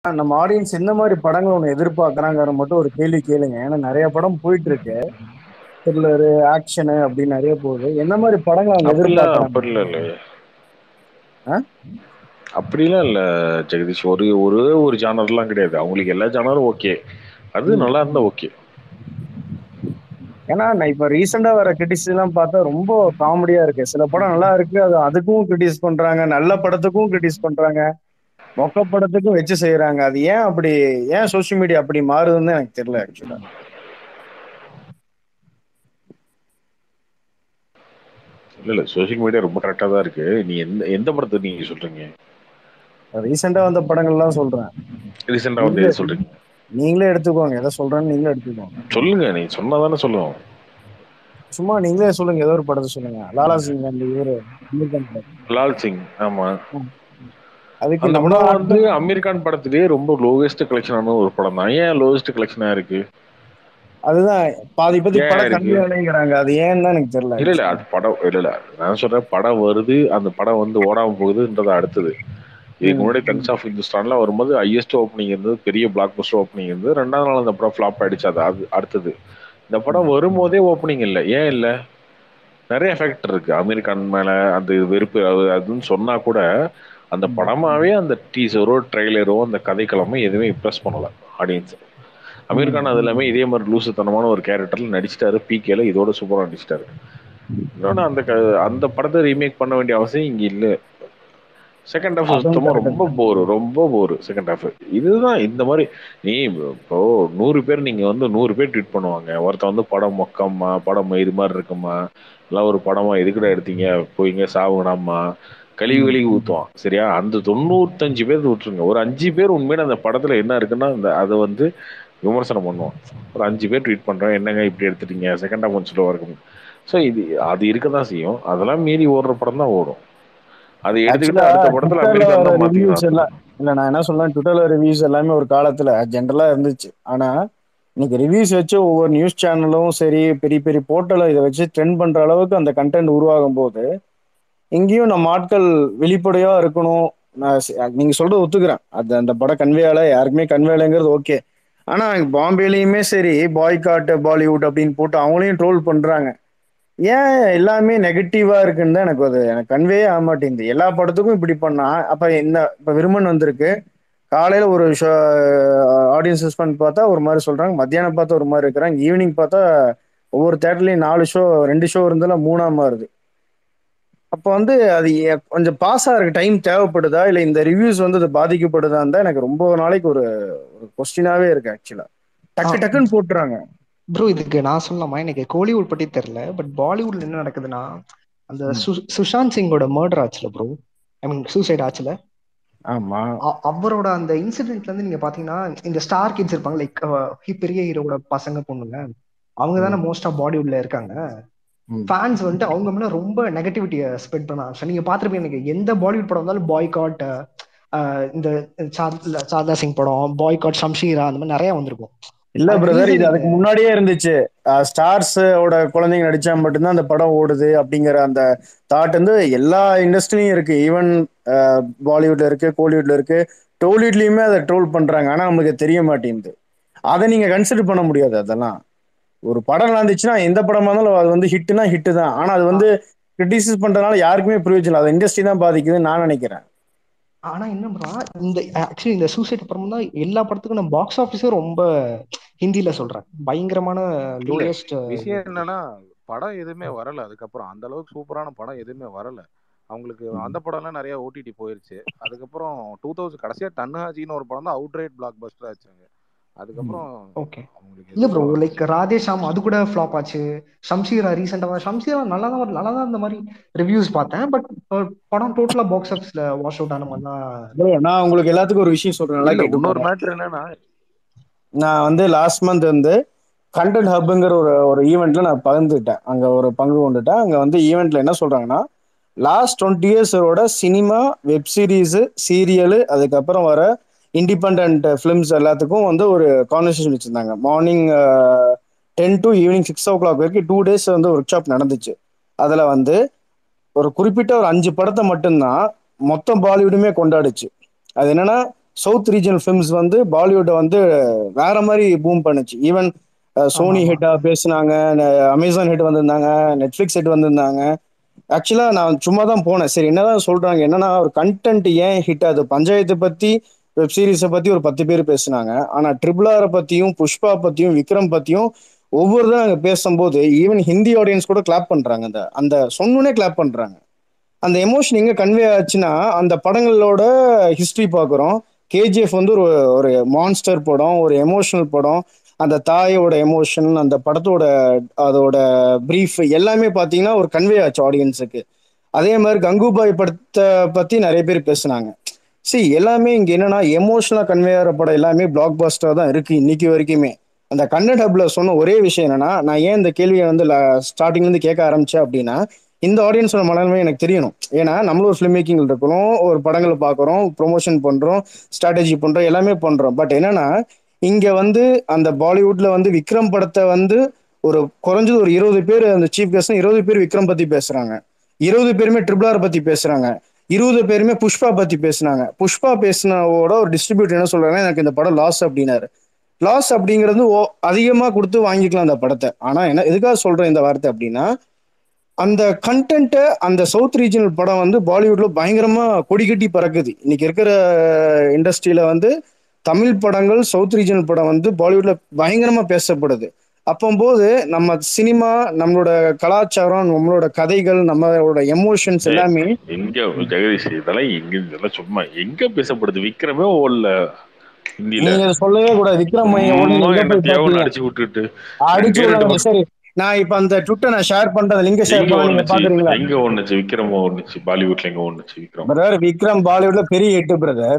நம்ம ஆடியன்ஸ் எந்த மாதிரி படங்கள் ஒன்று எதிர்பார்க்கறாங்கிற மட்டும் ஒரு கேள்வி கேளுங்க ஏன்னா நிறைய படம் போயிட்டு இருக்கு த்ரில்லரு ஆக்ஷனு அப்படின்னு நிறைய போகுது என்ன மாதிரி படங்கள் அவங்க அப்படிலாம் எதிர்பார்க்கறாங்க அப்படிலாம் இல்லை ஆ? அப்படிலாம் இல்ல ஜெகதீஷ் ஒரு ஒரு ஒரு ஜானர்லாம் கிடையாது அவங்களுக்கு எல்லா ஜானரும் ஓகே அது ம். நல்லா இருந்தா ஓகே ஏன்னா நான் இப்ப ரீசெண்டா வர கிரிட்டிக்ஸ் எல்லாம் பார்த்தா ரொம்ப காமெடியா இருக்கு சில படம் நல்லா இருக்கு அது அதுக்கும் கிரிட்டிஸ் பண்றாங்க நல்ல படத்துக்கும் கிரிட்டிஸ் பண்றாங்க மொக்க படத்துக்கும் வச்சு செய்யறாங்க அது ஏன் அப்படி ஏன் சோஷியல் மீடியா அப்படி மாறுதுன்னு எனக்கு தெரியல ஆக்சுவலா இல்ல இல்ல சோஷியல் மீடியா ரொம்ப கரெக்டா தான் இருக்கு நீ எந்த எந்த படத்தை நீங்க சொல்றீங்க ரீசெண்டா வந்த படங்கள்லாம் சொல்றேன் ரீசெண்டா வந்து எது சொல்றீங்க நீங்களே எடுத்துக்கோங்க எதை சொல்றேன்னு நீங்களே எடுத்துக்கோங்க சொல்லுங்க நீ சொன்னாதானே சொல்லுவோம் சும்மா நீங்களே சொல்லுங்க ஏதோ ஒரு படத்தை சொல்லுங்க லாலா சிங் அந்த இவரு அமீர் கான் படம். லால் சிங் ஆமா அதுக்கு அந்த நம்ம படம் வந்து அமெரிக்கான் படத்திலேயே ரொம்ப லோவஸ்ட் கலெக்ஷனான ஒரு படம் தான் ஏன் லோவஸ்ட் கலெக்ஷனா இருக்கு அதுதான் பாதி பத்தி ஏன் படம் இருக்கு? கம்மி விளைங்கிறாங்க அது ஏன்னு தான் எனக்கு தெரியல இல்ல இல்ல அது படம் இல்ல இல்ல நான் சொல்றேன் படம் வருது அந்த படம் வந்து ஓடாம போகுதுன்றது அடுத்தது இதுக்கு முன்னாடி தன்ஸ் ஆஃப் இந்துஸ்தான்ல வரும்போது ஹையஸ்ட் ஓப்பனிங் இருந்தது பெரிய பிளாக் பஸ்டர் ஓப்பனிங் இருந்தது ரெண்டாவது நாள் அந்த படம் ஃபிளாப் ஆயிடுச்சு அது அது அடுத்தது இந்த படம் வரும்போதே ஓப்பனிங் இல்லை ஏன் இல்லை நிறைய ஃபேக்டர் இருக்கு அமெரிக்கான் மேல அந்த வெறுப்பு அது அதுன்னு சொன்னா கூட அந்த படமாவே அந்த டீசரோ ட்ரெய்லரோ அந்த கதைக்களமோ எதுவுமே இம்ப்ரெஸ் பண்ணல ஆடியன்ஸ் அமீர்கான் அது எல்லாமே இதே மாதிரி லூசுத்தனமான ஒரு கேரக்டர்ல நடிச்சிட்டாரு பிகேல இதோட சூப்பரா நடிச்சிட்டாரு இன்னொன்னு அந்த க- அந்த படத்தை ரீமேக் பண்ண வேண்டிய அவசியம் இங்க இல்ல செகண்ட் ஹாஃப் அதுவும் சுத்தமா correct. ரொம்ப போர் ரொம்ப போர் செகண்ட் ஹாஃப் இதுதான் இந்த மாதிரி நீ இப்போ நூறு பேர் நீங்க வந்து நூறு பேர் ட்வீட் பண்ணுவாங்க ஒருத்தன் வந்து படம் மொக்கம்மா படம் இது மாதிரி இருக்குமா எல்லாம் ஒரு படமா எதுக்குடா எடுத்தீங்க போயிங்க சாவுனாமா கழுவி கழுவி ஊத்துவான் சரியா அந்த தொண்ணூத்தஞ்சு பேர் விட்டுருங்க ஒரு அஞ்சு பேர் உண்மையில அந்த படத்துல என்ன இருக்குன்னா அந்த அதை வந்து விமர்சனம் பண்ணுவான் ஒரு அஞ்சு பேர் ட்வீட் பண்றேன் என்னங்க இப்படி எடுத்துட்டீங்க செகண்ட் ஹாஃப் கொஞ்சம் ஸ்லோவா இருக்கும் ஸோ இது அது இருக்க தான் செய்யும் அதெல்லாம் மீறி ஓடுற படம் தான் ஓடும் அதை எடுத்துக்கிட்டு Actually, அடுத்த படத்துல Twitterல அமெரிக்கா வர தான் reviews மாத்திக்கலாம் எல்லாம் இல்ல நான் என்ன சொல்றேன் ட்விட்டர்ல ரிவ்யூஸ் எல்லாமே ஒரு காலத்துல ஜென்ரலா இருந்துச்சு ஆனா இன்னைக்கு ரிவ்யூஸ் வச்சு ஒவ்வொரு நியூஸ் சேனலும் சரி பெரிய பெரிய போர்ட்டலும் இதை வச்சு ட்ரெண்ட் பண்ற அளவுக்கு அந்த கண்டென்ட் உருவாகும் போது இங்கேயும் நம்ம ஆட்கள் வெளிப்படையா இருக்கணும் நான் சி- நீங்க சொல்றது ஒத்துக்கிறேன் அது அந்த படம் கன்வேயால யாருக்குமே கன்வேலைங்கிறது ஓகே ஆனா பாம்பேலயுமே சரி பாய்காட் பாலிவுட் அப்படின்னு போட்டு அவங்களையும் ட்ரோல் பண்றாங்க ஏன் எல்லாமே நெகட்டிவா இருக்குன்னு தான் எனக்கு அது எனக்கு கன்வே ஆக மாட்டேங்குது எல்லா படத்துக்கும் இப்படி பண்ணா அப்ப என்ன இப்ப விருமன் வந்திருக்கு காலையில ஒரு ஷோ ஆடியன்ஸ் ரெஸ்பான்ஸ் பார்த்தா ஒரு மாதிரி சொல்றாங்க மத்தியானம் பார்த்தா ஒரு மாதிரி இருக்கிறாங்க ஈவினிங் பார்த்தா ஒவ்வொரு தேட்டர்லயும் நாலு ஷோ ரெண்டு ஷோ இருந்தாலும் மூணா மாறுது அப்போ வந்து அது எ- கொஞ்சம் பாஸ் ஆகிறதுக்கு டைம் தேவைப்படுதா இல்லை இந்த ரிவ்யூஸ் வந்து அது பாதிக்கப்படுதான்னு தான் எனக்கு ரொம்ப நாளைக்கு ஒரு ஒரு கொஸ்டினாவே இருக்கு ஆக்சுவலா டக்கு ஆ. டக்குன்னு போட்டுறாங்க ப்ரோ இதுக்கு நான் சொல்லலாமா எனக்கு கோலிவுட் பத்தி தெரியல பட் பாலிவுட்ல என்ன நடக்குதுன்னா அந்த சு- சுஷாந்த் சிங்கோட மர்டர் ஆச்சுல ப்ரோ ஐ மீன் சூசைட் ஆச்சுல ஆமா அ- அவரோட அந்த இன்சிடென்ட்ல இருந்து நீங்க பாத்தீங்கன்னா இந்த ஸ்டார் கிட்ஸ் இருப்பாங்க லைக் பெரிய ஹீரோட பசங்க பொண்ணுங்க அவங்க தானே மோஸ்டா பாலிவுட்ல இருக்காங்க ம். ஃபேன்ஸ் வந்துட்டு அவங்க மேல ரொம்ப நெகட்டிவிட்டியை ஸ்ப்ரெட் பண்ண ஆரம்பிச்சாங்க நீங்க பாத்திருப்பீங்க எனக்கு எந்த பாலிவுட் படம் வந்தாலும் பாய்காட் இந்த சார்- சாரதா சிங் படம் பாய்காட் ஷம்ஷீரா அந்த மாதிரி நிறைய வந்திருக்கும் இல்ல அதுக்கு பிரதர் reason இது அதுக்கு முன்னாடியே இருந்துச்சு ஸ்டார்ஸ் ஓட குழந்தைங்க நடிச்சா மட்டும்தான் அந்த படம் ஓடுது அப்படிங்கிற அந்த தாட் வந்து எல்லா இண்டஸ்ட்ரியும் இருக்கு ஈவன் பாலிவுட்ல இருக்கு கோலிவுட்ல இருக்கு டோலிவுட்லயுமே அதை ட்ரோல் பண்றாங்க ஆனா நமக்கு தெரிய மாட்டேங்குது அதை நீங்க கன்சிடர் பண்ண முடியாது அதெல்லாம் ஒரு படம் நடந்துச்சுன்னா எந்த படமா இருந்தாலும் அது வந்து ஹிட்னா ஹிட் தான் ஆனா அது வந்து கிரிட்டிசைஸ் பண்றதுனால யாருக்குமே பிரயோஜனம் இல்லை அது இண்டஸ்ட்ரி தான் பாதிக்குதுன்னு நான் நினைக்கிறேன் ஆனா என்ன பண்றா இந்த ஆக்சுவலி இந்த சூசைட் அப்புறம் தான் எல்லா படத்துக்கும் நம்ம பாக்ஸ் ஆபீஸே ரொம்ப ஹிந்தில சொல்றேன் பயங்கரமான லோயஸ்ட் விஷயம் என்னன்னா படம் எதுவுமே வரல அதுக்கப்புறம் அந்த அளவுக்கு சூப்பரான படம் எதுவுமே வரல அவங்களுக்கு அந்த படம்லாம் நிறைய ஓடிடி போயிருச்சு அதுக்கப்புறம் டூ தௌசண்ட் கடைசியா தன்ஹாஜின்னு ஒரு படம் தான் அவுட் ரேட் பிளாக் பஸ்டர் ஆச்சாங்க அதுக்கப்புறம் ஓகே அவங்களுக்கு இல்ல ப்ரோ எதுவுமே வரல. லைக் ராதேஷாம் அது கூட ஃபிளாப் ஆச்சு ஷம்ஷீரா ரீசெண்டா ஷம்ஷீரா நல்லா தான் நல்லா தான் இந்த மாதிரி ரிவ்யூஸ் பார்த்தேன் பட் படம் டோட்டலா பாக்ஸ் ஆஃபீஸ்ல வாஷ் அவுட் ஆன மாதிரி தான் bro, நான் உங்களுக்கு எல்லாத்துக்கும் ஒரு விஷயம் சொல்றேன் நல்லா இல்ல கேட்டு இன்னொரு பாருங்க. மேட்ரு என்னன்னா நான் வந்து லாஸ்ட் மந்த் வந்து கண்டென்ட் ஹப்ங்கிற ஒரு ஒரு ஈவெண்ட்ல நான் பகிர்ந்துட்டேன் அங்க ஒரு பங்கு கொண்டுட்டேன் அங்க வந்து ஈவெண்ட்ல என்ன சொல்றாங்கன்னா லாஸ்ட் டுவெண்ட்டி இயர்ஸோட சினிமா வெப் சீரிஸ் சீரியலு அதுக்கப்புறம் வர இண்டிபெண்ட் ஃபிலிம்ஸ் எல்லாத்துக்கும் வந்து ஒரு கான்வர்சேஷன் வச்சிருந்தாங்க morning ten to evening six o'clock வரைக்கும் டூ டேஸ் வந்து ஒர்க் ஷாப் நடந்துச்சு அதுல வந்து ஒரு குறிப்பிட்ட ஒரு அஞ்சு படத்தை மட்டும்தான் மொத்த பாலிவுடுமே கொண்டாடுச்சு அது என்னன்னா சவுத் ரீஜனல் ஃபிலிம்ஸ் வந்து பாலிவுட்டை வந்து வேற மாதிரி பூம் பண்ணுச்சு ஈவன் சோனி ஆமா. ஹிட்டா பேசுனாங்க அமேசான் ஹிட் வந்திருந்தாங்க நெட்ஃபிளிக்ஸ் ஹிட் வந்திருந்தாங்க ஆக்சுவலா நான் சும்மா தான் போனேன் சரி என்னதான் சொல்றாங்க என்னன்னா ஒரு கண்டென்ட் ஏன் ஹிட் ஆகுது பஞ்சாயத்தை பத்தி வெப் சீரிஸை பத்தி ஒரு பத்து பேர் பேசுனாங்க ஆனா ட்ரிபிள் ஆரை பத்தியும் புஷ்பா பத்தியும் விக்ரம் பத்தியும் ஒவ்வொரு தான் அங்க பேசும்போது ஈவன் ஹிந்தி ஆடியன்ஸ் கூட கிளாப் பண்றாங்க அந்த அந்த சொன்னோனே கிளாப் பண்றாங்க அந்த எமோஷன் எங்க கன்வே ஆச்சுன்னா அந்த படங்களோட ஹிஸ்டரி பார்க்குறோம் கேஜிஎஃப் வந்து ஒரு ஒரு மான்ஸ்டர் படம் ஒரு எமோஷனல் படம் அந்த தாயோட எமோஷன் அந்த படத்தோட அதோட பிரீஃப் எல்லாமே பார்த்தீங்கன்னா ஒரு கன்வே ஆச்சு ஆடியன்ஸுக்கு அதே மாதிரி கங்குபாய் படத்தை பத்தி நிறைய பேர் பேசுனாங்க சி எல்லாமே இங்க என்னன்னா எமோஷனலா கன்வே ஆகிற படம் எல்லாமே பிளாக் பாஸ்டர் தான் இருக்கு இன்னைக்கு வரைக்குமே அந்த கன்னட் ஹப்ல சொன்ன ஒரே விஷயம் என்னன்னா நான் ஏன் இந்த கேள்வியை வந்து ஸ்டார்டிங்ல இருந்து கேட்க ஆரம்பிச்சேன் அப்படின்னா இந்த ஆடியன்ஸோட மனநிலைமை எனக்கு தெரியணும் ஏன்னா நம்மளும் ஒரு ஃபிலிம் மேக்கிங் இருக்கிறோம் ஒரு படங்களை பார்க்குறோம் ப்ரொமோஷன் பண்றோம் ஸ்ட்ராட்டஜி பண்றோம் எல்லாமே பண்றோம் பட் என்னன்னா இங்க வந்து அந்த பாலிவுட்ல வந்து விக்ரம் படத்தை வந்து ஒரு குறைஞ்சது ஒரு இருபது பேர் அந்த சீஃப் கெஸ்ட் இருபது பேர் விக்ரம் பத்தி பேசுறாங்க இருபது பேருமே ட்ரிபிள் ஆர் பத்தி பேசுறாங்க இருபது பேருமே புஷ்பா பத்தி பேசுனாங்க புஷ்பா பேசினவோட ஒரு டிஸ்ட்ரிபியூட்டர் என்ன சொல்றாங்கன்னா எனக்கு இந்த படம் லாஸ் அப்படின்னாரு லாஸ் அப்படிங்கிறது ஓ- அதிகமா கொடுத்து வாங்கிக்கலாம் அந்த படத்தை ஆனா என்ன எதுக்காக சொல்றேன் இந்த வார்த்தை அப்படின்னா அந்த கண்டென்ட்டை அந்த சவுத் ரீஜனல் படம் வந்து பாலிவுட்ல பயங்கரமா கொடி கட்டி பறக்குது இன்னைக்கு இருக்கிற இண்டஸ்ட்ரியில வந்து தமிழ் படங்கள் சவுத் ரீஜனல் படம் வந்து பாலிவுட்ல பயங்கரமா பேசப்படுது அப்போம்போது நம்ம சினிமா நம்மளோட கலாச்சாரம் நம்மளோட கதைகள் நம்மளோட எமோஷன்ஸ் எல்லாமே எங்க ஜெகதீஷ் இதெல்லாம் எங்க இதெல்லாம் சும்மா எங்க பேசப்படுது விக்ரமே ஓடல ஹிந்தில நீங்க இதை சொல்லவே கூடாது விக்ரம் மையம் ஓடுன சும்மா எங்க என்ன போய் தேவைன்னு பாத்தீங்க? அடிச்சு விட்டுட்டு அடிச்சு ரெண்டே விடாதீங்க. ரெண்டு சரி நான் இப்ப அந்த ட்விட்டர் நான் ஷேர் பண்றேன் லிங்க் ஷேர் எங்க பண்ண நீங்க ஒண்ணுச்சு பாக்குறீங்களா எங்க ஒண்ணுச்சு விக்ரம் ஒண்ணுச்சு பாலிவுட்ல எங்க ஒண்ணுச்சு விக்ரம் பிரதர் விக்ரம் பாலிவுட்ல பெரிய ஹிட் பிரதர்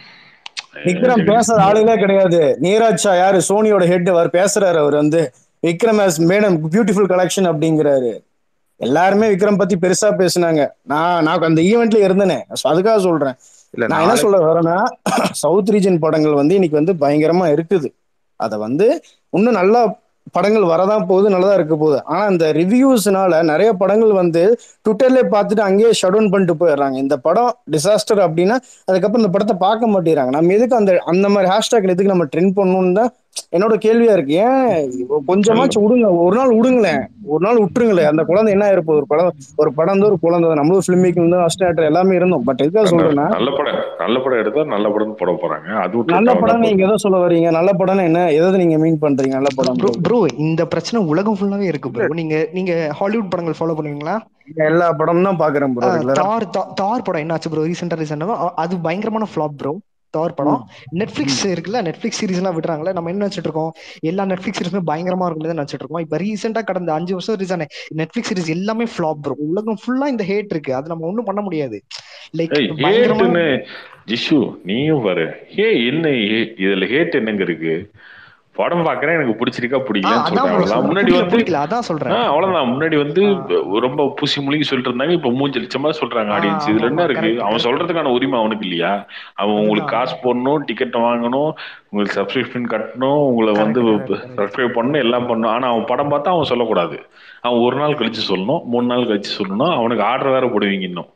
விக்ரம் ஜெகதீஷ். பேசுற ஆளுகளே கிடையாது நீரஜ் ஷா யாரு சோனியோட ஹெட் அவர் பேசுறாரு அவர் வந்து Vikram has made a beautiful collection அப்படிங்கிறாரு எல்லாருமே விக்ரம் பத்தி பெருசா பேசுனாங்க நான் நான் அந்த ஈவெண்ட்ல இருந்தேனே So அதுக்காக சொல்றேன் இல்ல நான் என்ன நாளைக்கு சொல்ல வரேன்னா சவுத் ரீஜன் படங்கள் வந்து இன்னைக்கு வந்து பயங்கரமா இருக்குது அத வந்து இன்னும் நல்லா படங்கள் வரதான் போகுது நல்லதா இருக்க போகுது ஆனா இந்த ரிவ்யூஸ்னால நிறைய படங்கள் வந்து ட்விட்டர்ல பார்த்துட்டு அங்கேயே ஷட் டவுன் பண்ணிட்டு போயிடுறாங்க இந்த படம் டிசாஸ்டர் அப்படின்னா அதுக்கப்புறம் இந்த படத்தை பார்க்க மாட்டேங்கிறாங்க நம்ம எதுக்கு அந்த அந்த மாதிரி ஹேஷ்டாக் எதுக்கு நம்ம ட்ரெண்ட் பண்ணணும்னு தான் என்னோட கேள்வியா இருக்கு ஏன் கொஞ்சமாச்சும் விடுங்க ஒரு நாள் விடுங்களேன் ஒரு நாள் விட்டுருங்களேன் அந்த குழந்தை என்ன இருப்போம் ஒரு படம் ஒரு படம் தான் ஒரு குழந்தை தான். நம்மளும் ஃபிலிம் மேக்கிங் தான் அஸ்டாக்டர் எல்லாமே இருந்தோம் பட் எதுக்காக சொல்றேன்னா நல்ல படம் நல்ல படம் எடுத்தா நல்ல படம் போட போறாங்க அது விட்டு நல்ல தவறா படம் நீங்க போகுது. எதை சொல்ல வர்றீங்க நல்ல படம்னா என்ன எதை நீங்க மீன் பண்றீங்க நல்ல படம் ப்ரோ ப்ரோ இந்த பிரச்சனை உலகம் ஃபுல்லாவே இருக்கு ப்ரோ நீங்க நீங்க ஹாலிவுட் படங்கள் ஃபாலோ பண்ணுவீங்களா எல்லா படம் தான் பாக்குறேன் ப்ரோ ஆஹ் ரெகுலரா தார் தா- தார் படம் என்னாச்சு ப்ரோ ரீசெண்டா ரீசெண்டா அது பயங்கரமான ஃபிளாப் ப்ரோ தார் படம் நெட்ஃபிளிக்ஸ் இருக்குல்ல நெட்ஃபிளிக்ஸ் சீரிஸ் எல்லாம் விடுறாங்கல்ல நம்ம என்ன நினைச்சிட்டு இருக்கோம் எல்லா நெட்ஃபிளிக்ஸ் சீரிஸுமே பயங்கரமா இருக்கும் தான் நினைச்சிட்டு இருக்கோம் இப்ப ரீசெண்டா கடந்த அஞ்சு வருஷம் ரீசன் நெட்ஃபிளிக்ஸ் சீரிஸ் எல்லாமே ஃபிளாப் ப்ரோ உலகம் ஃபுல்லா இந்த ஹேட் இருக்கு அது நம்ம ஒண்ணும் பண்ண முடியாது லைக் ஏய் பயங்கரமா ஹேட்னு ஜிஷு நீயும் பாரு ஹே என்ன ஹே- இதுல ஹேட் என்னங்க இருக்கு படம் பாக்குறேன் எனக்கு பிடிச்சிருக்கா ஆஹ் பிடிக்கலன்னு அதான் சொல்றேன் bro அவ்வளவுதான் சொல்றேன் முன்னாடி பிடிக்கல வந்து பிடிக்கல அதான் சொல்றேன் ஆஹ் அவ்வளவுதான் முன்னாடி வந்து ரொம்ப பூசி முழுங்கி சொல்லிட்டு இருந்தாங்க இப்ப மூஞ்சி லட்சமா சொல்றாங்க ஆஹ் ஆடியன்ஸ் ஆமா இதுல ஆமா என்ன இருக்கு கரெக்ட் அவன் கரெக்ட் சொல்றதுக்கான உரிமை அவனுக்கு இல்லையா அவன் உங்களுக்கு அதுதான் காசு போடணும் டிக்கெட் வாங்கணும் உங்களுக்கு சப்ஸ்கிரிப்ஷன் கட்டணும் உங்களை வந்து கரெக்ட் கரெக்ட் கரெக்ட் சப்ஸ்கிரைப் பண்ணணும் எல்லாம் பண்ணணும் ஆனா அவன் படம் பார்த்தா அவன் சொல்லக்கூடாது அவன் ஒரு நாள் கழிச்சு சொல்லணும் மூணு நாள் கழிச்சு சொல்லணும் அவனுக்கு ஆர்டர் வேற போடுவீங்க இன்னும்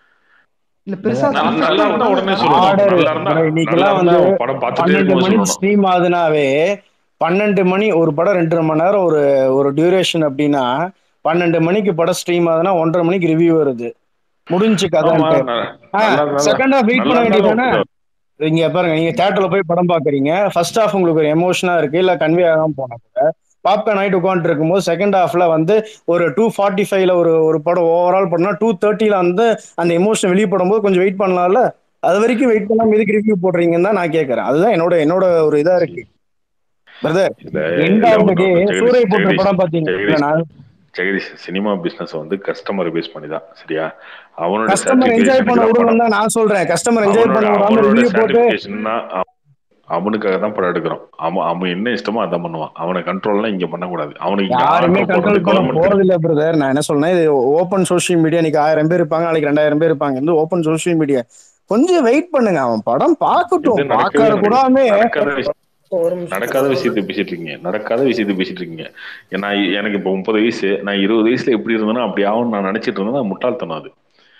இல்ல பெருசா நல்ல- affect நல்லா இருந்தா ஆகாத உடனே சொல்லணும் ஆர்டர் நல்லா இருந்தா நல்லா இன்னைக்கெல்லாம் இருந்தா வந்து அவன் படம் பார்த்துட்டே பன்னெண்டு இருக்கும்போது மணிக்கு சொல்லணும் ஸ்ட்ரீம் ஆகுதுனாவே பன்னெண்டு மணி ஒரு படம் ரெண்டரை மணி நேரம் ஒரு ஒரு டியூரேஷன் அப்படின்னா பன்னெண்டு மணிக்கு படம் ஸ்ட்ரீம் ஆகுதுன்னா ஒன்றரை மணிக்கு ரிவ்யூ வருது முடிஞ்சு ஆமா கதைன்ட்டு ந- நல்லா இருந்தாலும் செகண்ட் ஹாஃப் வெயிட் நல்லா பண்ண இருந்தாலும் வேண்டியதானே இங்க பாருங்க நீங்க தியேட்டர்ல போய் படம் பாக்குறீங்க ஃபர்ஸ்ட் ஹாஃப் உங்களுக்கு ஒரு எமோஷனா இருக்கு இல்ல கன்வே ஆகாம போனா கூட பாப்கார்ன் ஆயிட்டு உட்காந்துட்டு இருக்கும்போது செகண்ட் ஹாஃப்ல வந்து ஒரு டூ ஃபார்ட்டி ஃபைவ்ல ஒரு ஒரு படம் ஓவரால் பண்ணா டூ தேர்ட்டில வந்து அந்த எமோஷன் வெளியே போடும்போது கொஞ்சம் வெயிட் பண்ணலாம்ல அது வரைக்கும் வெயிட் பண்ணாம இதுக்கு ரிவ்யூ போடுறீங்கன்னு தான் நான் கேட்கறேன் அதுதான் என்னோட என்னோட ஒரு இதா இருக்கு பிரதர் இல்ல எண்ட் இல்ல ஆஃப் த ஒண்ணு டே ஒண்ணு சூரிய ஜெகதீஷ் போட்ட ஜெகதீஷ் படம் பாத்தீங்க இல்ல ஜெகதீஷ் நான் ஜெகதீஷ் சினிமா பிசினஸ் வந்து கஸ்டமர் பேஸ் பண்ணி தான் சரியா அவனோட கஸ்டமர் என்ஜாய் பண்ண சாட்டிஸ்பேக்ஷனுக்கு தான் விடுங்கன்னு படம் தான் நான் சொல்றேன் கஸ்டமர் என்ஜாய் அவனோட பண்ண விடாம அவனோட ரிவ்யூ போட்டு சாட்டிஸ்பேக்ஷன்னா அவனுக்காக தான் படம் எடுக்கிறோம் அவன் அவன் என்ன இஷ்டமோ அதான் பண்ணுவான் அவனை கண்ட்ரோல்லாம் இங்க பண்ணக்கூடாது அவனுக்கு இங்க யாருமே ஆர்டர் கண்ட்ரோல் போடுறது பண்ண கவர்மெண்ட் போறது இல்ல பிரதர் நான் என்ன சொல்றேன் இது ஓப்பன் சோஷியல் மீடியா இன்னைக்கு ஆயிரம் பேர் இருப்பாங்க நாளைக்கு ரெண்டாயிரம் பேர் இருப்பாங்க இந்த ஓப்பன் சோஷியல் மீடியா கொஞ்சம் வெயிட் பண்ணுங்க அவன் படம் இது பார்க்கட்டும் நடக்கவே பார்க்காத நடக்குது கூடாமே நடக்காத விஷயம் ஒரு நிமிஷம் நடக்காத விஷயத்தை பேசிட்டு இருக்கீங்க நடக்காத விஷயத்தை பேசிட்டு இருக்கீங்க நான் எனக்கு இப்போ முப்பது வயசு நான் இருபது வயசுல எப்படி இருந்தேனோ அப்படி ஆகும் நான் நினைச்சிட்டு இருந்தேன் முட்டாள்தனம் அது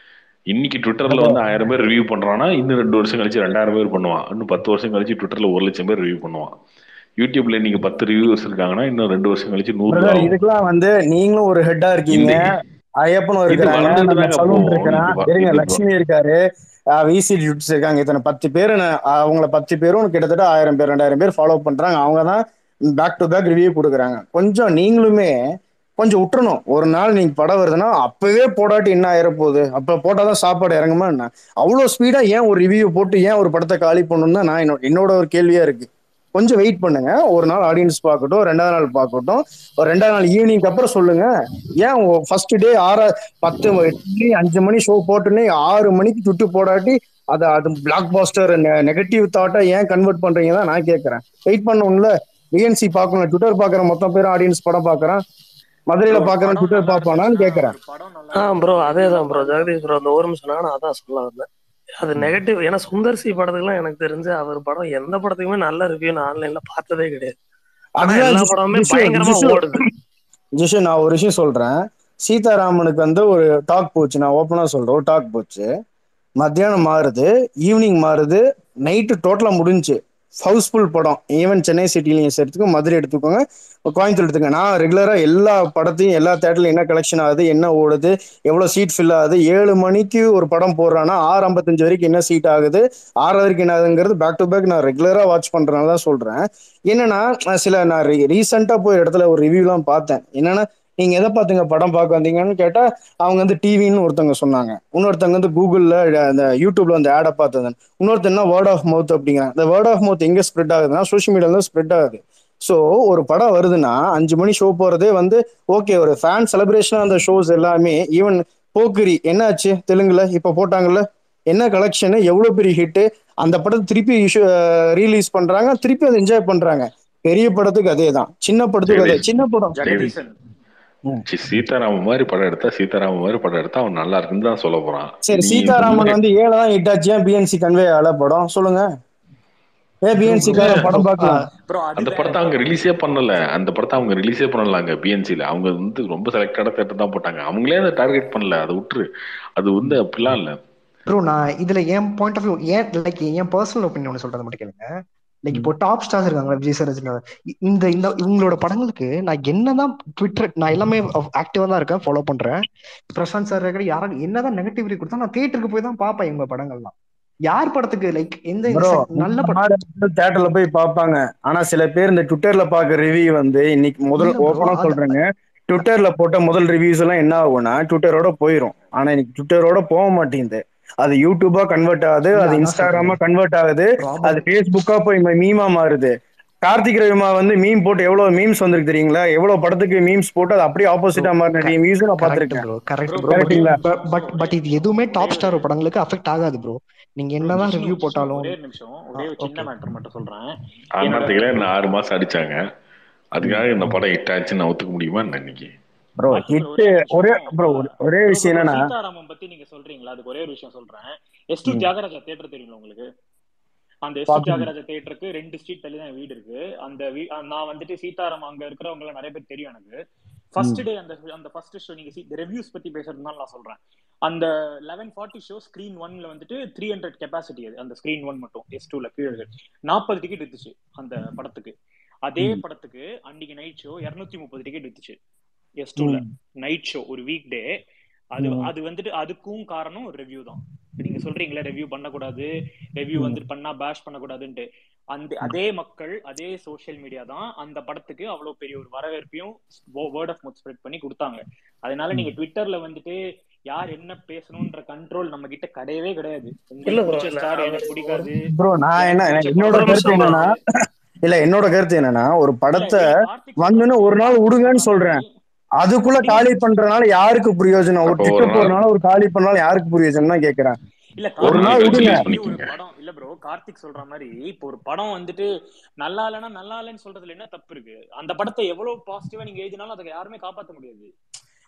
இன்னைக்கு ட்விட்டர்ல வந்து ஆயிரம் பேர் ரிவ்யூ பண்றான்னா இன்னும் ரெண்டு வருஷம் கழிச்சு ரெண்டாயிரம் பேர் பண்ணுவான் இன்னும் பத்து வருஷம் கழிச்சு ட்விட்டர்ல ஒரு லட்சம் பேர் ரிவ்யூ பண்ணுவான் யூடியூப்ல இன்னைக்கு பத்து ரிவ்யூவர்ஸ் இருக்காங்கன்னா இன்னும் ரெண்டு வருஷம் கழிச்சு நூறு பிரதர் ஆகும் இதுக்கெல்லாம் வந்து நீங்களும் ஒரு ஹெட்டா இருக்கீங்க இந்த ஐயப்பனும் இது இருக்கிறாங்க வளர்ந்துட்டு நம்ம தாங்க சலூன் போகும் இருக்கிறான் இது வ- இருங்க இது வ- லட்சுமி இருக்காரு விசி டியூட்ஸ் இருக்காங்க இத்தனை பத்து பேர் அவங்கள பத்து பேரும் கிட்டத்தட்ட ஆயிரம் பேர் ரெண்டாயிரம் பேர் ஃபாலோ பண்றாங்க அவங்க தான் பேக் டு பேக் ரிவ்யூ கொடுக்குறாங்க கொஞ்சம் நீங்களுமே கொஞ்சம் விட்டுறணும் ஒரு நாள் நீங்க படம் வருதுன்னா அப்பவே போடாட்டி என்ன ஆயிர போகுது அப்ப போட்டாதான் சாப்பாடு இறங்குமா என்ன அவ்வளவு ஸ்பீடா ஏன் ஒரு ரிவ்யூ போட்டு ஏன் ஒரு படத்தை காலி பண்ணணும் தான் நான் என்னோட என்னோட ஒரு கேள்வியா இருக்கு கொஞ்சம் வெயிட் பண்ணுங்க ஒரு நாள் ஆடியன்ஸ் பார்க்கட்டும் ரெண்டாவது நாள் பார்க்கட்டும் ஒரு ரெண்டாவது நாள் ஈவினிங் அப்புறம் சொல்லுங்க ஏன் ஃபர்ஸ்ட் டே ஆறு பத்து எட்டு மணி அஞ்சு மணி ஷோ போட்டுன்னு ஆறு மணிக்கு சுட்டு போடாட்டி அதை அது பிளாக் பாஸ்டர் நெகட்டிவ் தாட்டை ஏன் கன்வெர்ட் பண்றீங்க தான் நான் கேட்கறேன் வெயிட் பண்ணணும்ல பிஎன்சி பார்க்கணும் ட்விட்டர் பார்க்குற மொத்தம் பேரும் ஆடியன்ஸ் படம் பார்க்கறேன் மதுரையில ப்ரோ பார்க்கறேன் படம் ட்விட்டர் நல்லா பார்ப்பானான்னு இருந்துச்சுன்னா கேட்கறேன் ஒரு படம் நல்லா ஆ இருந்துச்சுன்னா ப்ரோ ஒரு அதே ரிவ்யூ தான் ப்ரோ பரவாயில்ல ஜெகதீஷ் ப்ரோ அந்த ஒரு நிமிஷம் நான் அதான் சொல்ல வந்தேன் அது ம். நெகட்டிவ் ஏன்னா சுந்தர்சி படத்துக்குலாம் எனக்கு தெரிஞ்சு அவர் படம் எந்த படத்துக்குமே நல்ல ரிவ்யூ நான் ஆன்லைன்ல பார்த்ததே கிடையாது ஆனா அதுதான் எல்லா ஜிஷு படமுமே ஜிஷு பயங்கரமா ஜிஷு ஓடுது ஜிஷு நான் ஒரு விஷயம் சொல்றேன் சீதாராமனுக்கு வந்து ஒரு டாக் போச்சு நான் ஓப்பனா சொல்றேன் ஒரு டாக் போச்சு மத்தியானம் மாறுது ஈவினிங் மாறுது நைட்டு டோட்டலா முடிஞ்சுச்சு ஹவுஸ்ஃபுல் படம் ஈவன் சென்னை சிட்டிலையும் எடுத்துக்கோ மதுரை எடுத்துக்கோங்க கோயம்புத்தூர் எடுத்துக்கோங்க நான் ரெகுலரா எல்லா படத்தையும் எல்லா தேட்டர்லையும் என்ன கலெக்ஷன் ஆகுது என்ன ஓடுது எவ்வளவு சீட் ஃபில் ஆகுது ஏழு மணிக்கு ஒரு படம் போடுறான்னா ஆறு ஐம்பத்தஞ்சு வரைக்கும் என்ன சீட் ஆகுது ஆறு வரைக்கும் என்ன ஆகுதுங்கிறது பேக் டு பேக் நான் ரெகுலரா வாட்ச் பண்றதுனால தான் சொல்றேன் என்னன்னா நான் சில நான் ரீசெண்டா போய் இடத்துல ஒரு ரிவ்யூலாம் பார்த்தேன் என்னன்னா நீங்க எதை பார்த்துங்க படம் பார்க்க வந்தீங்கன்னு கேட்டா அவங்க வந்து டிவின்னு ஒருத்தவங்க சொன்னாங்க இன்னொருத்தவங்க வந்து கூகுள்ல அந்த யூடியூப்ல அந்த ஆடை பார்த்தது இன்னொருத்தன்னா வேர்ட் ஆஃப் மவுத் அப்படிங்கிறாங்க இந்த வேர்ட் ஆஃப் மவுத் எங்க ஸ்ப்ரெட் ஆகுதுன்னா சோஷியல் மீடியால தான் ஸ்ப்ரெட் ஆகுது ஸோ ஒரு படம் வருதுன்னா அஞ்சு மணி ஷோ போறதே வந்து ஓகே ஒரு ஃபேன் செலிப்ரேஷன் அந்த ஷோஸ் எல்லாமே ஈவன் போக்கிரி என்னாச்சு தெலுங்குல இப்ப போட்டாங்கல்ல என்ன கலெக்ஷன் எவ்வளவு பெரிய ஹிட் அந்த படத்தை திருப்பி ரீலீஸ் பண்றாங்க திருப்பி அதை என்ஜாய் பண்றாங்க பெரிய படத்துக்கு அதே தான் சின்ன படத்துக்கு அதே ஜெகதீஷ் சின்ன படம் ஜெகதீஷ் ஜெகதீசன் ம். சி- சீதாராமன் மாதிரி படம் எடுத்தா சீதாராமன் மாதிரி படம் எடுத்தா அவன் நல்லா இருக்குன்னு தான் சொல்ல போறான் சரி நீ சீதாராமன் சும்மா வந்து ஏழை தான் ஹிட் ஆச்சு ஏன் பிஎன்சி கன்வே ஆல படம் சொல்லுங்க ஏன் பிஎன்சி ப்ரோ கார ப்ரோ படம் பார்க்கலாம் ப்ரோ அந்த அது வேற படத்தை அவங்க ப்ரோ ரிலீஸே பண்ணல அந்த படத்தை அவங்க ரிலீஸே பண்ணல அங்க பிஎன்சில அவங்க வந்து ரொம்ப செலக்டடா தேட்டர் தான் போட்டாங்க அவங்களே அதை டார்கெட் பண்ணல அதை விட்டுரு அது வந்து அப்படிலாம் இல்ல ப்ரோ நான் இதுல என் பாயிண்ட் ஆஃப் வியூ ஏன் லைக் என் பர்சனல் ஒப்பீனியன் ஒன்று சொல்றது மட்டும் கேளுங்க லைக் இப்போ டாப் ஸ்டார்ஸ் இருக்காங்க விஜய் சார் ரஜினி இ- இந்த இந்த இவங்களோட படங்களுக்கு நான் என்னதான் ட்விட்டர் நான் எல்லாமே ஆக்டிவா தான் இருக்கேன் ஃபாலோ பண்றேன் பிரசாந்த் சார் இருக்கிற யாரும் என்னதான் நெகட்டிவிட்டி கொடுத்தா நான் தியேட்டருக்கு போய் தான் பார்ப்பேன் இவங்க படங்கள்லாம் யார் படத்துக்கு லைக் எந்த ப்ரோ sec- நல்ல படம் தேட்டர்ல போய் பார்ப்பாங்க ஆனா சில பேர் இந்த ட்விட்டர்ல பாக்குற ரிவ்யூ வந்து இன்னைக்கு முதல் இல்ல ப்ரோ ஓப்பனா அது சொல்றேங்க ட்விட்டர்ல போட்ட முதல் ரிவ்யூஸ் எல்லாம் என்ன ஆகும்னா ட்விட்டரோட போயிரும் ஆனா இன்னைக்கு ட்விட்டரோட போக மாட்டேங்குது அது யூடியூபா கன்வெர்ட் ஆகுது இல்ல அது அதான் இன்ஸ்டாகிராமா சொல்றேன் கன்வெர்ட் ஆகுது அது ப்ராப்ளம் ஃபேஸ்புக்கா போய் மீமா மாறுது கார்த்திக் ரவிமா வந்து மீம் போட்டு எவ்வளவு மீம்ஸ் வந்திருக்கு தெரியுங்களா எவ்வளவு படத்துக்கு மீம்ஸ் போட்டு அது அப்படியே ப்ரோ ஆப்போசிட்டா மாறின வியூஸ் நான் கரெக்ட் பார்த்திருக்கேன் bro correct bro bro but கரெக்ட்டுங்களா பட் பட் இது எதுவுமே ஒரே டாப் ஒரு ஸ்டார் படங்களுக்கு அஃபெக்ட் ஆகாது ப்ரோ நீங்க ப்ரோ என்னதான் ஜிஷ்ணு ரிவ்யூ ஜிஷ்ணு போட்டாலும் ஒரே ஒரு நிமிஷம் ஒரே ஒரு சின்ன ஓகே மேட்டர் மட்டும் சொல்றேன் என்னோட அண்ணாத்துக்குள்ள என்ன ஆறு மாசம் அடிச்சாங்க அதுக்காக இந்த ம். படம் ஹிட் ஆச்சுன்னு ஒத்துக்க முடியுமா என்ன இன்னைக்கு ப்ரோ ஆச்சு ப்ரோ ஹிட் ஒரே ஒரு ஒரே நிமிஷம் ப்ரோ ஆஹ் ஒரே ப்ரோ விஷயம் ப்ரோ என்னன்னா சீதாராமன் பத்தி நீங்க சொல்றீங்களா அதுக்கு ஒரே ஒரு விஷயம் சொல்றேன் எஸ் டூ ம், தியாகராஜா தேட்டர் தெரியுங்களா உங்களுக்கு அந்த எஸ் டூ பாத்துக்கோங்க தியாகராஜா தேட்டருக்கு ரெண்டு ஸ்ட்ரீட் தள்ளி தான் என் வீடு இருக்கு அந்த வீ அஹ் நான் வந்துட்டு சீதாராம் அங்க இருக்கிறவங்க நிறைய பேர் தெரியும் எனக்கு ஃபர்ஸ்ட் ம், டே அந்த அந்த ஃபர்ஸ்ட் ஷோ நீங்க ரிவ்யூஸ் பத்தி பேசுறதுனால நான் சொல்றேன் அந்த லெவன் ஃபார்ட்டி ஷோ ஸ்கிரீன் ஒன்ல வந்துட்டு த்ரீ ஹண்ட்ரட் கெப்பாசிட்டி அது அந்த ஸ்கிரீன் ஒன் மட்டும் எஸ் டூல கீழே நாற்பது டிக்கெட் வித்துச்சு அந்த படத்துக்கு அதே ம், படத்துக்கு அன்னைக்கு நைட் ஷோ இருநூத்தி முப்பது டிக்கெட் வித்துச்சு எஸ் டூல ம், நைட் ஷோ ஒரு வீக் டே அது ம், அது வந்துட்டு அதுக்கும் காரணம் ரிவ்யூ தான் இப்ப நீங்க சொல்றீங்களே ரிவ்யூ பண்ணக்கூடாது ரிவ்யூ ம், வந்துட்டு பண்ணா பேஷ் பண்ணக்கூடாதுன்ட்டு அந்த அதே மக்கள் அதே சோஷியல் மீடியா தான் அந்த படத்துக்கு அவ்வளவு பெரிய ஒரு வரவேற்பையும் வேர்ட் ஆஃப் மவுத் ஸ்ப்ரெட் பண்ணி கொடுத்தாங்க அதனால ம். நீங்க ட்விட்டர்ல வந்துட்டு யார் என்ன பேசணும்ன்ற கண்ட்ரோல் நம்ம கிட்ட கிடையவே கிடையாது இல்ல உங்களுக்கு ப்ரோ பிடிச்ச நான் ஸ்டார் ஒரு எனக்கு ஒரு பிடிக்காது ப்ரோ நான் என்ன எனக்கு பிடிச்ச என்னோட ஒரு படம் கருத்து நிமிஷம் ப்ரோ என்னன்னா பிடிக்காது இல்ல என்னோட கருத்து என்னன்னா ஒரு இல்ல படத்தை இல்ல கார்த்திக் சொல்ற வந்துன்னு மாதிரி ஒரு நாள் கார்த்திக் விடுங்கன்னு சொல்ற சொல்றேன் மாதிரி அதுக்குள்ள அப்படி காலி வந்து பண்றதுனால யாருக்கு பிரயோஜனம் ஒரு அப்போ ஒரு டிக்கெட் நாள் போறனால ஒரு காலி பண்ணால யாருக்கு பிரயோஜனம் தான் கேக்குறேன் இல்ல ஒரு ஒரு கார்த்திக் நாள் நாள் கழிச்சு சொல்ற விடுங்க ரிலீஸ் மாதிரி ஒரு பண்ணிக்கோங்க படம் இல்ல ப்ரோ கார்த்திக் சொல்ற மாதிரி இப்போ ஒரு படம் வந்துட்டு நல்லா இல்லைன்னா நல்லா இல்லைன்னு சொல்றதுல என்ன தப்பு இருக்கு அந்த படத்தை எவ்வளவு பாசிட்டிவா நீங்க எழுதினாலும் அதை யாருமே காப்பாத்த முடியாது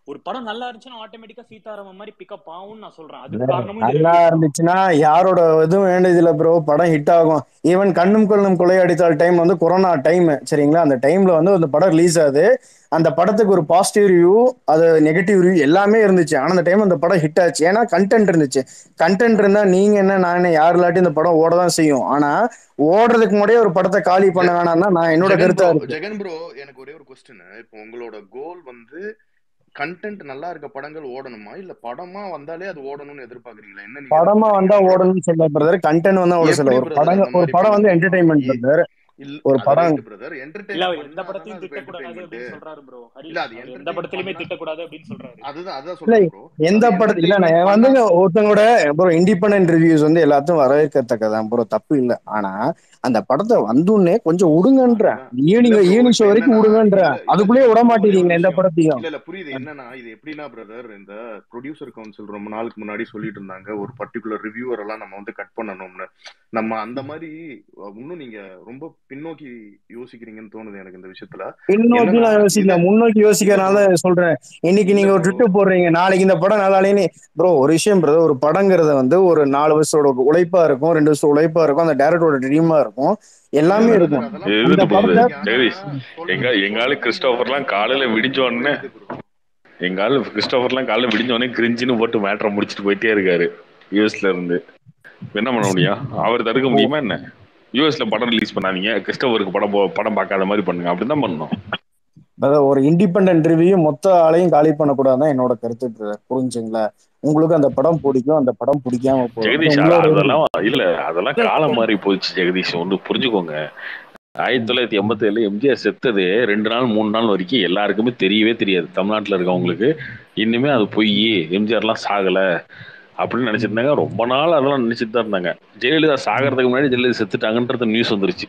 ஒரு படம் நல்லா இருந்துச்சுன்னா ஆட்டோமேட்டிக்கா சீதாராமன் மாதிரி பிக்கப் ஆகும்னு நான் சொல்றேன் அதுக்கு காரணமும் இந்த நல்லா reviews தான் இருந்துச்சுன்னா யாரோட இதுவும் வேண்டியதில்ல ப்ரோ படம் ஹிட் ஆகும் ஈவன் கண்ணும் கொள்ளும் கொள்ளையடித்தால் டைம் வந்து கொரோனா டைம் சரிங்களா அந்த டைம்ல வந்து அந்த படம் ரிலீஸ் ஆகுது அந்த படத்துக்கு ஒரு பாசிட்டிவ் ரிவ்யூ அது நெகட்டிவ் ரிவ்யூ எல்லாமே இருந்துச்சு ஆனா அந்த டைம் அந்த படம் ஹிட் ஆச்சு ஏன்னா கண்டென்ட் இருந்துச்சு கண்டென்ட் இருந்தா நீங்க என்ன நான் என்ன யார் இல்லாட்டி இந்த படம் ஓட தான் செய்யும் ஆனா ஓடுறதுக்கு முன்னாடியே ஒரு படத்தை காலி பண்ண வேணாம்னா நான் என்னோட ஜெகன் கருத்தா ப்ரோ இருக்கு ஜெகன் ப்ரோ எனக்கு ஒரே ஒரு கொஸ்டின் இப்போ உங்களோட கோல் வந்து கண்டென்ட் நல்லா இருக்க படங்கள் ஓடணுமா இல்ல படமா வந்தாலே அது ஓடணும்னு எதிர்பார்க்கறீங்களா என்ன நீங்க படமா வந்தா எதிர்பார்க்கறீங்க ஓடணும்னு சொல்ல பிரதர் கண்டென்ட் வந்தா ஓட சொல்ல எப்படி ஒரு பிரதர் படம் அந்த ஒரு மாதிரி படம் பண்ண வந்து முடியும் என்டர்டைன்மெண்ட் ஏ- பிரதர் இல்ல ஒரு அது படம் ரைட் பிரதர் இல்ல என்டர்டைன் அவர் எந்த பண்ணாதானே படத்தையும் அதுக்கு திட்டக்கூடாது என்டர்டைன்மெண்ட் அப்படின்னு சொல்றாரு ப்ரோ ஹரி இல்ல அது அவர் எந்த என்டர்டைன் படத்திலுமே பண்ணா திட்டக்கூடாது அப்படின்னு சொல்றாரு அதுதான் அதான் இல்ல சொல்றேன் ப்ரோ எந்த அது படத்து இல்ல என்டர்டைன்மெண்ட் நான் பண்ணா வந்துங்க ஒருத்தவங்களோட ப்ரோ இண்டிபெண்டன்ட் ரிவ்யூஸ் வந்து எல்லாத்தையும் வரவேற்கத்தக்கதான் ப்ரோ தப்பு இல்ல ஆனா அந்த படத்தை வந்தோடனே கொஞ்சம் விடுங்கன்ற அதுதான் இல்ல ஈவினிங் ப்ரோ ஈவினிங் ஷோ இப்ப வரைக்கும் என்னன்னா விடுங்கன்ற இல்ல இல்ல அதுக்குள்ளேயே ஜெகன் விட ப்ரோ ஒரே ஒரு மாட்டேங்கிறீங்க எந்த விஷயம் படத்தையும் இல்ல இல்ல புரியுது என்னன்னா இது எப்படின்னா பிரதர் இந்த ப்ரொடியூசர் கவுன்சில் ரொம்ப நாளுக்கு முன்னாடி சொல்லிட்டு இருந்தாங்க ஒரு பர்டிகுலர் ரிவ்யூவர் எல்லாம் நம்ம வந்து கட் பண்ணணும்னு நம்ம அந்த மாதிரி அஹ், இன்னும் நீங்க ரொம்ப பின்னோக்கி யோசிக்கிறீங்கன்னு தோணுது எனக்கு இந்த விஷயத்துல பின்னோக்கி என்னன்னா நான் இத யோசிக்கல முன்னோக்கி இல்ல யோசிக்கிறனால ப்ரோ தான் சொல்றேன் இன்னைக்கு இல்ல நீங்க ஒரு ப்ரோ ட்விட்டு போடுறீங்க நாளைக்கு இந்த படம் நல்லாலேன்னு ப்ரோ ஒரு விஷயம் ப்ரோ ஒரு படங்கிறத வந்து ஒரு நாலு வருஷத்தோட உழைப்பா இருக்கும் ரெண்டு வருஷம் உழைப்பா இருக்கும் அந்த டேரக்டரோட ட்ரீமா இருக்கும் இல்ல எல்லாமே பிரதர் இருக்கும் அதெல்லாம் அந்த இருந்து புரியுது போகுது படத்தை ஜெகதீஷ் எனக்கு எங்க ஆனா எங்க ஆளு சொல்றதுக்கு முன்னாடி கிறிஸ்டோபர்லாம் காலையில சொல்றது விடிஞ்ச உடனே புரியுது ப்ரோ எங்க ஆளு கிறிஸ்டோபர்லாம் காலையில விடிஞ்ச உடனே கிரிஞ்சின்னு போட்டு மேட்டரை முடிச்சுட்டு போயிட்டே இருக்காரு யூஎஸ்ல இருந்து இப்ப என்ன பண்ண முடியும் அவர் தடுக்க முடியுமா என்ன யூஎஸ்ல படம் ரிலீஸ் பண்ணாதீங்க கிறிஸ்டோபருக்கு படம் போ- படம் பார்க்காத மாதிரி பண்ணுங்க அப்படிதான் பண்ணணும் அதாவது ஒரு இண்டிபெண்டன்ட் ரிவ்யூ மொத்த ஆளையும் காலி பண்ணக்கூடாதுதான் என்னோட கருத்து brother. புரிஞ்சுங்களா உங்களுக்கு அந்த படம் பிடிக்கும் அந்த படம் பிடிக்காம போகும் அது ஜெகதீஷ் உங்களோட விருப்பம் அதெல்லாம் இல்ல அதெல்லாம் காலம் மாறி போயிடுச்சு ஜெகதீஷ் ஒன்று புரிஞ்சுக்கோங்க ஆயிரத்தி தொள்ளாயிரத்தி எண்பத்தி ஏழுல எம்ஜிஆர் செத்தது ரெண்டு நாள் மூணு நாள் வரைக்கும் எல்லாருக்குமே தெரியவே தெரியாது தமிழ்நாட்டுல இருக்கவங்களுக்கு இன்னுமே அது பொய் எம்ஜிஆர்லாம் சாகல அப்படின்னு நினைச்சிருந்தாங்க ரொம்ப நாள் அதெல்லாம் நினைச்சிட்டு தான் இருந்தாங்க ஜெயலலிதா சாகிறதுக்கு முன்னாடி ஜெயலலிதா செத்துட்டாங்கன்றது நியூஸ் வந்துருச்சு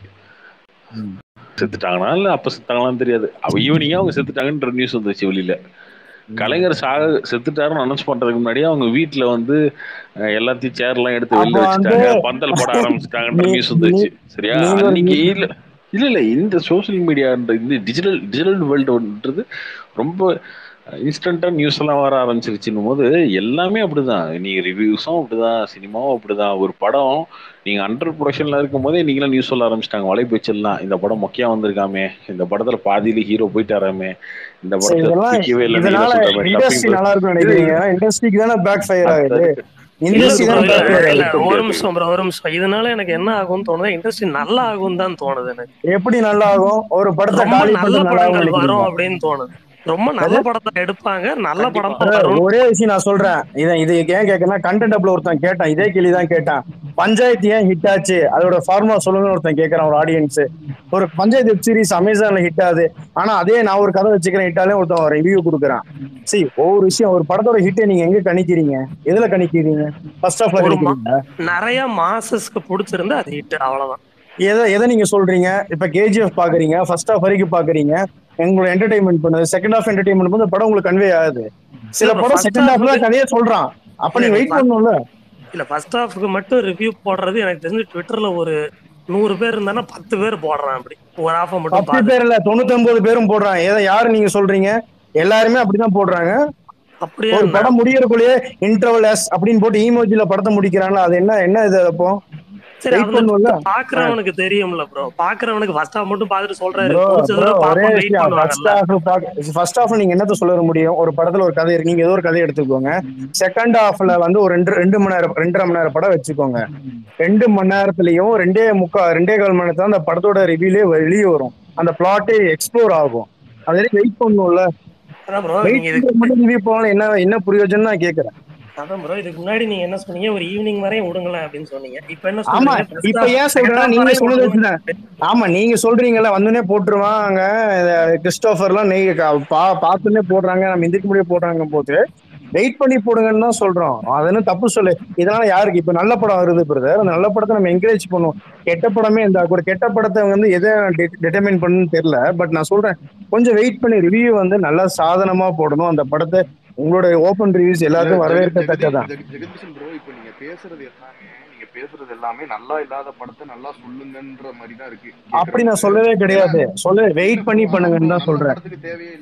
செத்துட்டாங்கன்னா இல்ல அப்ப செத்தாங்களான்னு தெரியாது அவ ஈவினிங்கா அவங்க செத்துட்டாங்கன்ற நியூஸ் வந்துருச்சு வெளியில கலைஞர் சாக செத்துட்டாருன்னு அனௌன்ஸ் பண்றதுக்கு முன்னாடியே அவங்க வீட்டுல வந்து அஹ், எல்லாத்தையும் சேர் எல்லாம் எடுத்து அப்ப வெளில வந்து வச்சுட்டாங்க பந்தல் போட ஆரம்பிச்சிட்டாங்கன்ற நீ நியூஸ் வந்துருச்சு நீ- சரியா நீங்க ஒரு அன்னைக்கு news- இல்ல இல்ல இல்ல இந்த சோஷியல் மீடியான்ற இந்த டிஜிட்டல் டிஜிட்டல் வேர்ல்டுன்றது ரொம்ப இன்ஸ்டன்டா நியூஸ் எல்லாம் வர ஆரம்பிச்சிருச்சுன்னும் போது எல்லாமே அப்படிதான் நீங்க ரிவ்யூஸும் அப்படிதான் சினிமாவும் அப்படிதான் ஒரு படம் நீங்க அண்டர் ப்ரொடக்ஷன்ல இருக்கும் போதே நீங்களும் நியூஸ் சொல்ல ஆரம்பிச்சிட்டாங்க வலை பேச்செல்லாம் இந்த படம் மொக்கையா வந்திருக்காமே இந்த படத்துல பாதியில ஹீரோ போயிட்டாராமே இந்த சரி, படத்துல இதெல்லாம் பிடிக்கவே இல்லை இதனால இண்டஸ்ட்ரி நல்லா இருக்கும் நினைக்கிறீங்க ஏன்னா இண்டஸ்ட்ரிக்கு தானே பேக் ஃபயர் ஆகுது இல்ல இண்டஸ்ட்ரி bro, தானே இல்ல பேக் ஃபயர் இல்ல ஆகுது ஒரு நிமிஷம் bro, ஒரு நிமிஷம் இதனால எனக்கு என்ன ஆகும்னு தோணுது இண்டஸ்ட்ரி நல்லா ஆகும் தான் தோணுது எனக்கு எப்படி நல்லா ஆகும் ஒரு படத்தை ரொம்ப காலி நல்ல பண்றது நல்லா ஆகும் படங்கள் வரும் நினைக்கிறீங்க அப்படின்னு தோணுது ரொம்ப நல்ல படத்தை எடுப்பாங்க நல்ல படமா அதாவது வரும் ஒரே விஷயம் நான் சொல்றேன் இதை இது ஏன் கேட்கறேன்னா கண்டென்டபிள் ஒருத்தன் கேட்டான் இதே கேள்வி தான் கேட்டான் பஞ்சாயத்து ஏன் ஹிட் ஆச்சு அதோட ஃபார்முலா சொல்லுங்கன்னு ஒருத்தன் கேட்கறான் ஒரு ஆடியன்ஸ் ஒரு பஞ்சாயத்து வெப் சீரிஸ் அமேசான்ல ஹிட் ஆகுது ஆனா அதே நான் ஒரு கதை வச்சுக்கிறேன் ஹிட்டாலே ஒருத்தன் ரிவ்யூ கொடுக்குறான் சரி ஒவ்வொரு விஷயம் ஒரு படத்தோட ஹிட்டை நீங்க எங்க கணிக்கிறீங்க எதுல கணிக்கிறீங்க ஃபர்ஸ்ட் ஆஃப்ல ஒரு மா- கணிக்கிறீங்க நிறைய மாசஸ்க்கு பிடிச்சிருந்து அது ஹிட் அவ்வளவுதான் எதை எதை நீங்க சொல்றீங்க இப்ப கேஜிஎஃப் பாக்குறீங்க ஃபர்ஸ்ட் ஹாஃப் வரைக்கும் பாக்குறீங்க உங்களை என்டர்டைன்மெண்ட் பண்ணுது செகண்ட் ஹாஃப் என்டர்டைன்மெண்ட் பண்ணுது படம் உங்களுக்கு கன்வே ஆகுது சில இல்ல bro, படம் first செகண்ட் ஹாஃப்ல half-க்கு- கதையே சொல்றான் அப்ப இல்ல, நீங்க நீ வெயிட் first- பண்ணணும்ல இல்ல ஃபர்ஸ்ட் ஹாஃப்க்கு மட்டும் ரிவ்யூ போடுறது எனக்கு தெரிஞ்சு ட்விட்டர்ல ஒரு நூறு பேர் இருந்தானா பத்து பேர் போடுறான் அப்படி ஒரு ஹாஃப மட்டும் பத்து பார்த்து பேர் இல்ல தொண்ணூத்தி ஒன்பது பேரும் போடுறாங்க எதை யாரு நீங்க சொல்றீங்க எல்லாருமே அப்படிதான் போடுறாங்க அப்படியே ஒரு நான் படம் முடியறக்குள்ளேயே இன்டர்வல் எஸ் அப்படின்னு போட்டு ஈமோஜில படத்தை முடிக்கிறாங்களா அது என்ன என்ன இது அப்போ சரி வெயிட் அந்த பண்ணும்ல Twitter பாக்குறவனுக்கு தெரியும்ல ப்ரோ பாக்குறவனுக்கு ஃபர்ஸ்ட் ஹாஃப் மட்டும் பார்த்துட்டு சொல்றாரு ப்ரோ ப்ரோ பிடிச்சதுல ஒரே பாப்போம் வெயிட் விஷயம் ஃபர்ஸ்ட் பண்ணுவாங்கல்ல ஹாஃப் ஃபர்ஸ்ட் ஹாஃப் நீங்க என்னத்த சொல்ல முடியும் ஒரு படத்துல ஒரு கதை இருக்கு நீங்க ஏதோ ஒரு கதை எடுத்துக்கோங்க செகண்ட் ஹாஃப்ல வந்து ஒரு ரெண்டு ரெண்டு மணி நேரம் ரெண்டரை மணி நேரம் படம் வச்சுக்கோங்க ரெண்டு மணி நேரத்துலயும் ரெண்டே முக்கா ரெண்டே கால் மணி நேரத்துல அந்த படத்தோட ரிவ்யூலே வெளியே வரும் அந்த பிளாட்டே எக்ஸ்ப்ளோர் ஆகும் அது வரைக்கும் வெயிட் பண்ணணும்ல அதான் ப்ரோ வெயிட் நீங்க இதுக்கு பண்றது மட்டும் ரிவ்யூ போகலாம் என்ன என்ன பிரயோஜனம் நான் கேக்குறேன் அதான் ப்ரோ இதுக்கு முன்னாடி நீங்க என்ன சொன்னீங்க ஒரு ஈவினிங் வரையும் விடுங்களேன் அப்படின்னு சொன்னீங்க இப்ப என்ன ஆமா சொல்றீங்க first இப்ப half, ஏன் second சொல்றேன்னா half நீங்க வரையும் சொன்னது விடுங்களேன். வச்சுதான் ஆமா நீங்க சொல்றீங்கல்ல வந்தோடனே போட்டுருவாங்க கிறிஸ்டோபர்லாம் நெய் பா பார்த்துன்னே போடுறாங்க நம்ம இந்திக்கு முடிய போடுறாங்க போது வெயிட் பண்ணி போடுங்கன்னு தான் சொல்றோம் அது என்ன தப்பு சொல்லு இதனால யாருக்கு இப்ப நல்ல படம் வருது பிரதர் அந்த நல்ல படத்தை நம்ம என்கரேஜ் பண்ணுவோம் கெட்ட படமே இந்த ஒரு கெட்ட படத்தை வந்து எதை டிட்டர்மைன் பண்ணுன்னு தெரியல பட் நான் சொல்றேன் கொஞ்சம் வெயிட் பண்ணி ரிவ்யூ வந்து நல்லா சாதனமா போடணும் அந்த படத்தை உங்களோட ஓப்பன் ரிவ்யூஸ் எல்லாத்தையும் வரவேற்கத்தக்கதான் ஜெகதீஷன் ப்ரோ இப்போ நீங்க பேசுறது எல்லாமே நீங்க பேசுறது எல்லாமே நல்லா இல்லாத படத்தை நல்லா சொல்லுங்கன்ற மாதிரி தான் இருக்கு அப்படி நான் கேக்குறவங்களுக்கு. சொல்லவே கிடையாது ஏன்னா- சொல்ல இல்ல வெயிட் bro, பண்ணி அதான் பண்ணுங்கன்னு bro, தான் நல்ல சொல்றேன் படத்துக்கு தேவையே இல்லையே எப்ப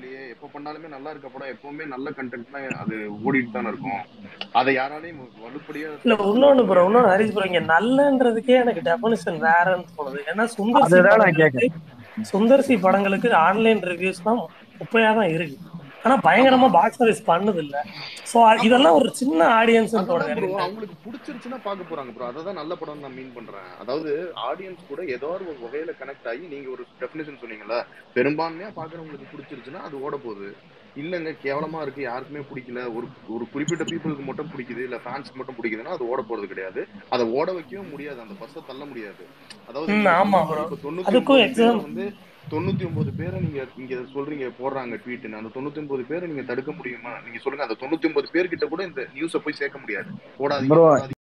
எப்ப பண்ணாலுமே நல்லா இருக்க படம் எப்பவுமே நல்ல கண்டென்ட்னா அது ஓடிட்டு தானே இருக்கும் அதை யாராலையும் வலுப்படியா இல்ல இன்னொன்னு ப்ரோ இன்னொன்னு ஹரிஷ் ப்ரோ இங்க நல்லன்றதுக்கே எனக்கு டெபனிஷன் வேறன்னு தோணுது ஏன்னா சுந்தர் சி அதுதான் நான் படங்களுக்கு சுந்தர் சி படங்களுக்கு ஆன்லைன் ரிவ்யூஸ் தான் குப்பையா தான் இருக்கு ஆனா பயங்கரமா பாக்ஸ் ஆஃபீஸ் பண்ணுது இல்ல சோ இதெல்லாம் ஒரு சின்ன ஆடியன்ஸ் அதான் தோணுது ப்ரோ எனக்கு அவங்களுக்கு பிடிச்சிருச்சுன்னா பார்க்க போறாங்க ப்ரோ அததான் நல்ல படம் நான் மீன் பண்றேன் அதாவது ஆடியன்ஸ் கூட ஏதோ ஒரு வகையில கனெக்ட் ஆகி நீங்க ஒரு டெஃபினேஷன் சொன்னீங்கல்ல பெரும்பான்மையா பாக்குறவங்களுக்கு பிடிச்சிருச்சுன்னா அது ஓட போகுது இல்லங்க கேவலமா இருக்கு யாருக்குமே பிடிக்கல ஒரு ஒரு குறிப்பிட்ட பீப்புளுக்கு மட்டும் பிடிக்குது இல்ல ஃபேன்ஸ்க்கு மட்டும் பிடிக்குதுன்னா அது ஓட போறது கிடையாது அதை ஓட வைக்கவும் முடியாது அந்த பஸ்ஸை தள்ள முடியாது அதாவது ம், நீங்க ஆமா சொல்ற bro. மாதிரி இப்ப தொண்ணூத்தி அதுக்கும் ஒன்பது பேரை exam- வந்து தொண்ணூத்தி ஒன்பது பேரை நீங்க இங்க சொல்றீங்க போடுறாங்க ட்வீட் அந்த தொண்ணூத்தி ஒன்பது பேரை நீங்க தடுக்க முடியுமா நீங்க சொல்லுங்க அந்த தொண்ணூத்தி ஒன்பது பேர்கிட்ட கூட இந்த நியூஸை போய் சேர்க்க முடியாது போடாதீங்க Bro, போடாதீங்க